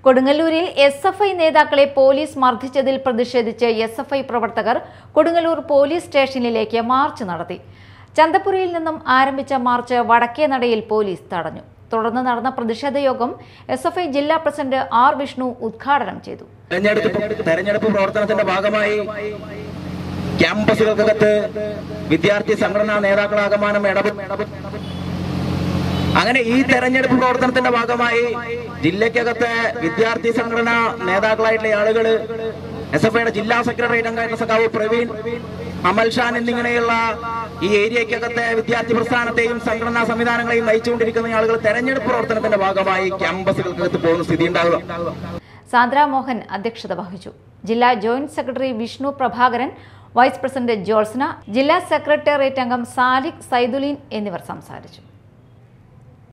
കൊടുങ്ങല്ലൂരിൽ S F I നേതാക്കളെ police മർദ്ദിച്ചതിൽ പ്രതിഷേധിച്ച് എസ് എഫ് ഐ പ്രവർത്തകർ കൊടുങ്ങല്ലൂർ പോലീസ് സ്റ്റേഷനിലേക്ക് മാർച്ച് നടത്തി ചന്തപ്പുരയിൽ നിന്നും ആരംഭിച്ച മാർച്ച് വടക്കേനടയിൽ പോലീസ് തടഞ്ഞു തുടർന്ന് നടന്ന പ്രതിഷേധ യോഗം എസ് എഫ് ഐ ജില്ലാ പ്രസിഡന്റ് ആർ വിഷ്ണു ഉദ്ഘാടനം ചെയ്തു തെരഞ്ഞെടുപ്പ് തെരഞ്ഞെടുപ്പ് പ്രവർത്തനത്തിന്റെ ഭാഗമായി ക്യാമ്പസുകൾക്കകത്ത് വിദ്യാർത്ഥി സംഘടനാ നേതാക്കളാകമാനം ഇടപെടും അങ്ങനെ ഈ തെരഞ്ഞെടുപ്പ് പ്രവർത്തനത്തിന്റെ ഭാഗമായി ജില്ലയ്ക്കകത്ത് വിദ്യാർത്ഥി സംഘടനാ നേതാക്കളായിട്ടുള്ള ആളുകൾ എസ് എഫ് ഐയുടെ ജില്ലാ സെക്രട്ടറി രംഗായത്ത സഖാവ് പ്രവീൺ അമൽ ഷാൻ എന്നിങ്ങനെയുള്ള ഈ ഏരിയക്കകത്തെ വിദ്യാർത്ഥി പ്രസ്ഥാനത്തെയും സംഘടനാ സംവിധാനങ്ങളെയും നയിച്ചുകൊണ്ടിരിക്കുന്ന ആളുകൾ തെരഞ്ഞെടുപ്പ് പ്രവർത്തനത്തിന്റെ ഭാഗമായി ക്യാമ്പസുകൾക്കകത്ത് പോകുന്ന സ്ഥിതി ഉണ്ടാവുക സാന്ദ്ര മോഹൻ അധ്യക്ഷത വഹിച്ചു ജില്ലാ joint secretary Vishnu Prabhakaran vice president Jolsna ജില്ലാ സെക്രട്ടേറിയറ്റ് അംഗം സാലിഖ് സൈദുലീൻ എന്നിവർ സംസാരിച്ചു